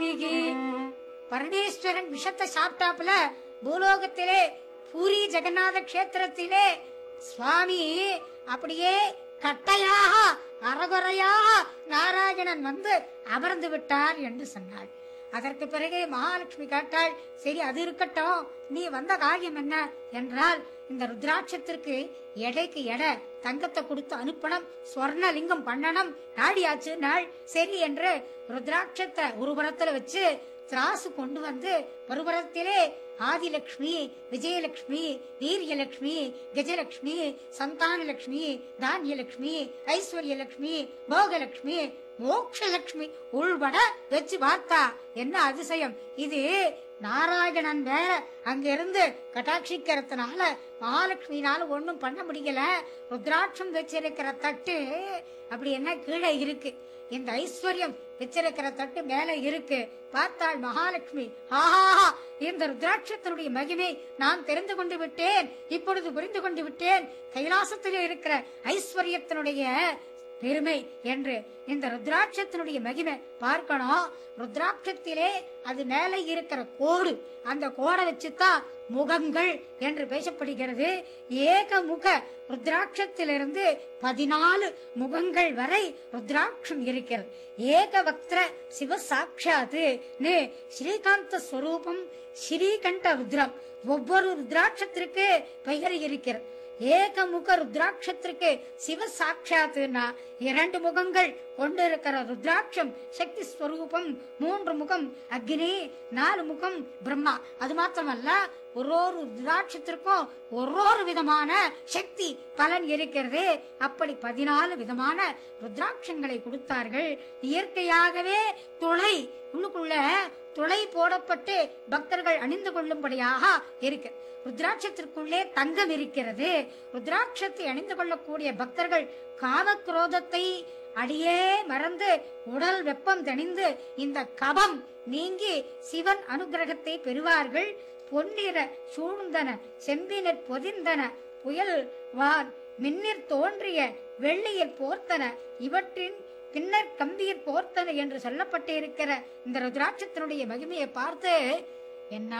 சுவாமிக்கு பரமேஸ்வரன் விஷத்தை சாப்பிட்டாப்புல பூலோகத்திலே பூரி ஜெகநாத கஷேத்திரத்திலே சுவாமி அப்படியே கட்டையாக அறகுறையாக நாராயணன் வந்து அமர்ந்து விட்டார் என்று சொன்னாள் அதற்கு பிறகு மகாலட்சுமி கேட்டாள் சரி அது இருக்கட்டும் நீ வந்த காரியம் என்ன என்றால் இந்த ருத்ராட்சத்திற்கு எடைக்கு எடை தங்கத்தை கொடுத்து அனுப்பணும் ஸ்வர்ணலிங்கம் பண்ணணும் நாடியாச்சு நாள் சரி என்று ருத்ராட்சத்தை ஒரு புறத்துல வச்சு திராசு கொண்டு வந்து ஒருபுறத்திலே ஆதிலட்சுமி விஜயலட்சுமி வீரியலட்சுமி கஜலட்சுமி சந்தானலட்சுமி தானியலட்சுமி ஐஸ்வர்யலட்சுமி போகலட்சுமி மோக்ஷலட்சுமி உள்பட வச்சு பார்த்தா என்ன அதிசயம் இது நாராயணன் வேற அங்க இருந்து கட்டாட்சிக்கிறதுனால மகாலட்சுமினால ஒண்ணும் பண்ண முடியல ருத்ராட்சம் வச்சிருக்கிற தட்டு அப்படி என்ன கீழே இருக்கு இந்த ஐஸ்வர்யம் வச்சிருக்கிற தட்டு மேல இருக்கு பார்த்தாள் மகாலட்சுமி ஆஹா இந்த ருத்ராட்சத்தினுடைய மகிமை நான் தெரிந்து கொண்டு விட்டேன் இப்பொழுது புரிந்து கொண்டு விட்டேன் கைலாசத்திலே இருக்கிற ஐஸ்வர்யத்தினுடைய பெருமை என்று இந்த ருத்ராட்சத்தினுடைய மகிமை பார்க்கணும் ருத்ராட்சத்திலே அது மேலே இருக்கிற கோடு அந்த கோடை வச்சுதான் முகங்கள் என்று பேசப்படுகிறது ஏக முக ருத்ராட்சத்திலிருந்து பதினாலு முகங்கள் வரை ருத்ராட்சம் இருக்கிறது ஏக வக்திர சிவ சாட்சாத்து ஸ்ரீகாந்த ஸ்வரூபம் ஸ்ரீகண்ட ருத்ரம் ஒவ்வொரு ருத்ராட்சத்திற்கு பெயர் இருக்கிறது ஏகமுக ருத்ராட்சத்திற்கு சிவ சாட்சாத்துனா இரண்டு முகங்கள் கொண்டிருக்கிற ருத்ராட்சம் சக்தி ஸ்வரூபம் மூன்று முகம் அக்னி நாலு முகம் பிரம்மா அது மாத்திரமல்ல ஒரு ஒரு ருத்ராட்சத்திற்கும் ஒரு ஒரு விதமான சக்தி பலன் இருக்கிறது அப்படி பதினாலு விதமான ருத்ராட்சங்களை கொடுத்தார்கள் இயற்கையாகவே துளை உள்ளுக்குள்ள துளை போடப்பட்டு பக்தர்கள் அணிந்து கொள்ளும்படியாக இருக்கு ருத்ராட்சத்திற்குள்ளே தங்கம் இருக்கிறது ருத்ராட்சத்தை அணிந்து கொள்ளக்கூடிய பக்தர்கள் காமக்ரோதத்தை அடியே மறந்து உடல் வெப்பம் தணிந்து இந்த கபம் நீங்கி சிவன் அனுகிரகத்தை பெறுவார்கள் பொன்னிற சூழ்ந்தன செம்பினர் பொதிந்தன புயல் வான் மின்னிற் தோன்றிய வெள்ளியில் போர்த்தன இவற்றின் பின்னர் கம்பியில் போர்த்தன என்று சொல்லப்பட்டிருக்கிற இந்த ருத்ராட்சத்தினுடைய மகிமையை பார்த்து என்ன